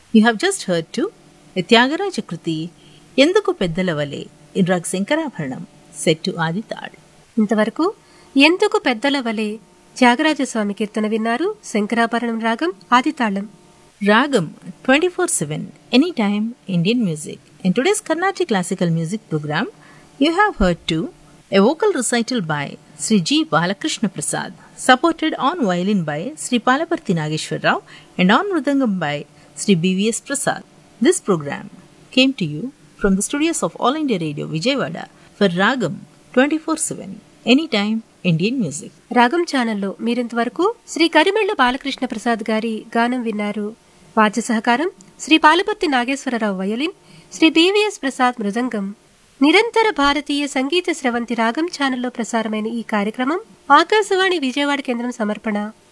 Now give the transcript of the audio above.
You have just heard to a Tyagaraja Kruti, ఎందుకు పెద్దల వలె in Raag Shankarabharanam set to Aditaal ఇంతవరకు ఎందుకు పెద్దల వలె త్యాగరాజస్వామి కీర్తన విన్నారు శంకరాభరణం రాగం ఆదితాళం Ragam 24-7, anytime Indian music. In today's Carnatic classical music program, you have heard to a vocal recital by Sri G. Balakrishna Prasad, supported on violin by Sri Palaparthi Nageshwar Rao and on mridangam by Sri B.V.S. Prasad. This program came to you from the studios of All India Radio Vijayawada for Ragam 24-7, anytime Indian music. రాగం ఛానల్లో మీరింతవరకు శ్రీ కరిమెళ్ల బాలకృష్ణ ప్రసాద్ గారి గానం విన్నారు వాద్య సహకారం Shri Palaparthi Nageswara Rao violin Shri BVS Prasad మృదంగం నిరంతర భారతీయ సంగీత స్రవంతి రాగం ఛానల్లో ప్రసారమైన ఈ కార్యక్రమం ఆకాశవాణి విజయవాడ కేంద్రం సమర్పణ